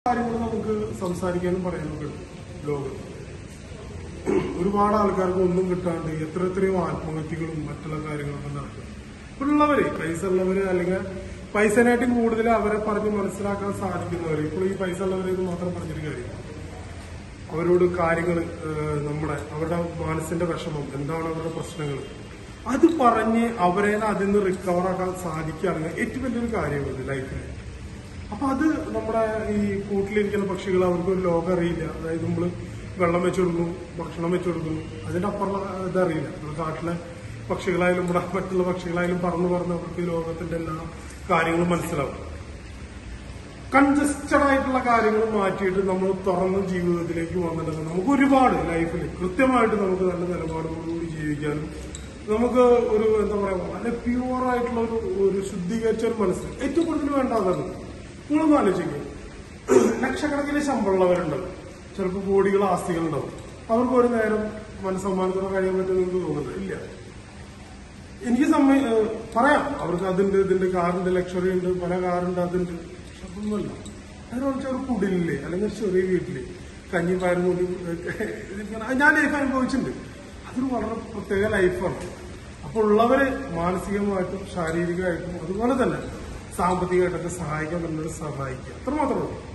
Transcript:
കാര്യങ്ങൾ നമുക്ക് സംസാരിക്കാനും പറയാനൊക്കെ ഉണ്ട് ലോകം ഒരുപാട് ആൾക്കാർക്ക് ഒന്നും കിട്ടാണ്ട് എത്ര എത്രയോ ആത്മഹത്യകളും മറ്റുള്ള കാര്യങ്ങളൊക്കെ നടക്കും ഇപ്പോഴുള്ളവര് പൈസ ഉള്ളവര് അല്ലെങ്കിൽ പൈസനായിട്ടും കൂടുതൽ അവരെ പറഞ്ഞ് മനസ്സിലാക്കാൻ സാധിക്കുന്നവര് ഇപ്പോൾ ഈ പൈസ ഉള്ളവരെ ഇത് മാത്രം പറഞ്ഞൊരു കാര്യം അവരോട് കാര്യങ്ങൾ നമ്മുടെ അവരുടെ മനസ്സിന്റെ വിഷമം എന്താണ് അവരുടെ പ്രശ്നങ്ങൾ അത് പറഞ്ഞ് അവരെ അതിൽ നിന്ന് റിക്കവർ ആക്കാൻ സാധിക്കുകയാണെങ്കിൽ ഏറ്റവും വലിയൊരു കാര്യമാണ് ലൈഫിൽ അപ്പൊ അത് നമ്മുടെ ഈ കൂട്ടിലിരിക്കുന്ന പക്ഷികൾ അവർക്ക് ഒരു ലോകം അറിയില്ല അതായത് നമ്മള് വെള്ളം വെച്ചു കൊടുക്കുന്നു ഭക്ഷണം വെച്ചു കൊടുക്കുന്നു അതിന്റെ അപ്പുറം ഇതറിയില്ല നമ്മുടെ കാട്ടിലെ പക്ഷികളായാലും ഇവിടെ മറ്റുള്ള പക്ഷികളായാലും പറന്ന് പറന്ന് അവർക്ക് ഈ ലോകത്തിന്റെ എല്ലാ കാര്യങ്ങളും മനസ്സിലാവും കൺജസ്റ്റഡ് ആയിട്ടുള്ള കാര്യങ്ങൾ മാറ്റിയിട്ട് നമ്മൾ തുറന്ന ജീവിതത്തിലേക്ക് വന്നിട്ടുണ്ടെങ്കിൽ നമുക്ക് ഒരുപാട് ലൈഫിൽ കൃത്യമായിട്ട് നമുക്ക് നല്ല നിലപാടുകളോടുകൂടി ജീവിക്കാനും നമുക്ക് ഒരു എന്താ പറയാ വളരെ പ്യൂർ ആയിട്ടുള്ള ഒരു ഒരു ശുദ്ധീകരിച്ച ഒരു മനസ്സ് ഏറ്റവും കൂടുതൽ വേണ്ട അതാണ് നിങ്ങളൊന്ന് ആലോചിക്കും ലക്ഷക്കണക്കിന് ശമ്പളമുള്ളവരുണ്ടാവും ചിലപ്പോൾ കോടികൾ ആസ്തികളുണ്ടാവും അവർക്ക് ഒരു നേരം മനസ്സമ്മാനത്തോടെ കഴിയാൻ പറ്റുമെന്ന് നിങ്ങൾക്ക് തോന്നുന്നുണ്ട് ഇല്ല എനിക്ക് സമ്മ ഏഹ് പറയാം അവർക്ക് അതിന്റെ ഇതിന്റെ കാറിന്റെ ലക്ഷറി ഉണ്ട് പല കാറുണ്ട് അതുണ്ട് പക്ഷെ അതൊന്നുമല്ല അതിനൊക്കെ ഒരു കുടിലില്ലേ അല്ലെങ്കിൽ ഒരു ചെറിയ വീട്ടില് കഞ്ഞി പയറും കൂടി ഇതിങ്ങനെ ഞാൻ ലൈഫ് അനുഭവിച്ചിട്ടുണ്ട് അതൊരു വളരെ പ്രത്യേക ലൈഫാണ് അപ്പോൾ ഉള്ളവര് മാനസികമായിട്ടും ശാരീരികമായിട്ടും അതുപോലെ തന്നെ സാമ്പത്തികമായിട്ടൊക്കെ സഹായിക്കാൻ പറ്റുന്നത് സഹായിക്കുക അത്ര മാത്രമേ ഉള്ളൂ